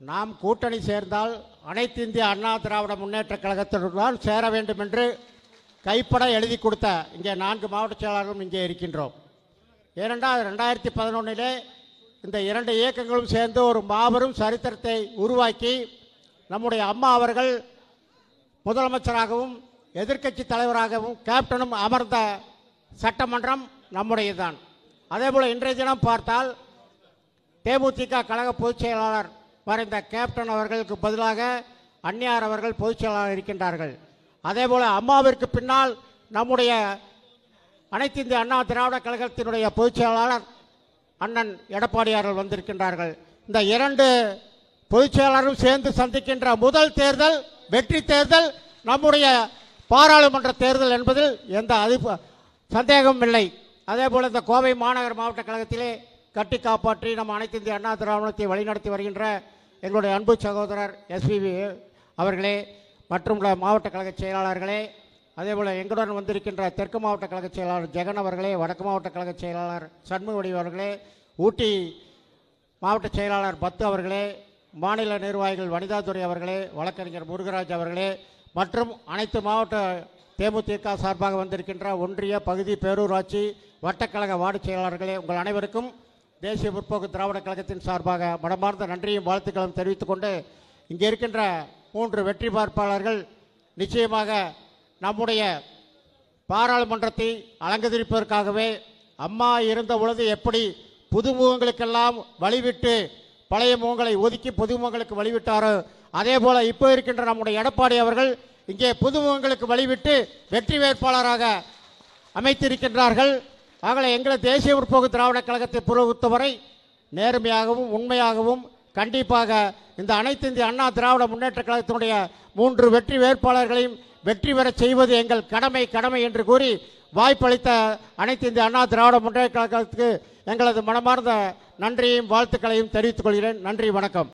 நாம் கூட்டணி சேர்ந்தால் அனைத்து இந்திய அண்ணா திராவிட முன்னேற்ற கழகத்துடன் சேர வேண்டும் என்று கைப்பட எழுதி கொடுத்த இங்கே நான்கு மாவட்ட செயலாளர்களும் இங்கே இருக்கின்றோம் ஏனென்றால் ரெண்டாயிரத்தி பதினொன்றிலே இந்த இரண்டு இயக்கங்களும் சேர்ந்து ஒரு மாபெரும் சரித்திரத்தை உருவாக்கி நம்முடைய அம்மா அவர்கள் முதலமைச்சராகவும் எதிர்க்கட்சி தலைவராகவும் கேப்டனும் அமர்ந்த சட்டமன்றம் நம்முடையதுதான் அதேபோல் இன்றைய தினம் பார்த்தால் தேமுதிக கழக பொதுச் செயலாளர் மறைந்த கேப்டன் அவர்களுக்கு பதிலாக அந்நியார் அவர்கள் பொதுச் செயலாளர் இருக்கின்றார்கள் அதேபோல் அம்மாவிற்கு பின்னால் நம்முடைய அனைத்து இந்திய அண்ணா திராவிட கழகத்தினுடைய பொதுச் செயலாளர் அண்ணன் எடப்பாடியார்கள் வந்திருக்கின்றார்கள் இந்த இரண்டு பொதுச் செயலாளரும் சேர்ந்து சந்திக்கின்ற முதல் தேர்தல் வெற்றி தேர்தல் நம்முடைய பாராளுமன்ற தேர்தல் என்பதில் எந்த அதிப்பு சந்தேகமும் இல்லை அதே போல் இந்த கோவை மாநகர மாவட்ட கழகத்திலே கட்டி காப்பாற்றி நம்ம அனைத்து இந்திய அண்ணா திராவிடத்தை வழிநடத்தி வருகின்ற எங்களுடைய அன்பு சகோதரர் எஸ்பிபி அவர்களே மற்றும் உள்ள மாவட்ட கழக செயலாளர்களே அதேபோல் எங்களுடன் வந்திருக்கின்ற தெற்கு மாவட்ட கழக செயலாளர் ஜெகன் அவர்களே வடக்கு மாவட்ட கழக செயலாளர் சண்முகவடி அவர்களே ஊட்டி மாவட்ட செயலாளர் பத்து அவர்களே மாநில நிர்வாகிகள் வனிதாதுரை அவர்களே வழக்கறிஞர் முருகராஜ் அவர்களே மற்றும் அனைத்து மாவட்ட தேமுதிக சார்பாக வந்திருக்கின்ற ஒன்றிய பகுதி பேரூராட்சி வட்டக்கழக வார்டு செயலாளர்களே உங்கள் அனைவருக்கும் தேசிய முற்போக்கு திராவிட கழகத்தின் சார்பாக மனமார்ந்த நன்றியும் வாழ்த்துக்களும் தெரிவித்துக் கொண்டு இங்கே இருக்கின்ற மூன்று வெற்றி பார்ப்பாளர்கள் நிச்சயமாக நம்முடைய பாராளுமன்றத்தை அலங்கரிப்பதற்காகவே அம்மா இருந்த பொழுது எப்படி புதுமுகங்களுக்கெல்லாம் வழிவிட்டு பழைய முகங்களை ஒதுக்கி புதுமுகங்களுக்கு வழிவிட்டாரோ அதே போல இப்போ இருக்கின்ற நம்முடைய எடப்பாடி அவர்கள் இங்கே புதுமுகங்களுக்கு வழிவிட்டு வெற்றி வேட்பாளராக அமைத்திருக்கின்றார்கள் ஆகவே எங்களை தேசிய முற்போக்கு திராவிட கழகத்தை பொறுத்தவரை நேர்மையாகவும் உண்மையாகவும் கண்டிப்பாக இந்த அனைத்து இந்திய அண்ணா திராவிட முன்னேற்ற கழகத்தினுடைய மூன்று வெற்றி வேட்பாளர்களையும் வெற்றி பெறச் செய்வது எங்கள் கடமை கடமை என்று கூறி வாய்ப்பளித்த அனைத்து இந்திய அண்ணா திராவிட முன்னேற்ற கழகத்துக்கு எங்களது மனமார்ந்த நன்றியையும் வாழ்த்துக்களையும் தெரிவித்துக் கொள்கிறேன் நன்றி வணக்கம்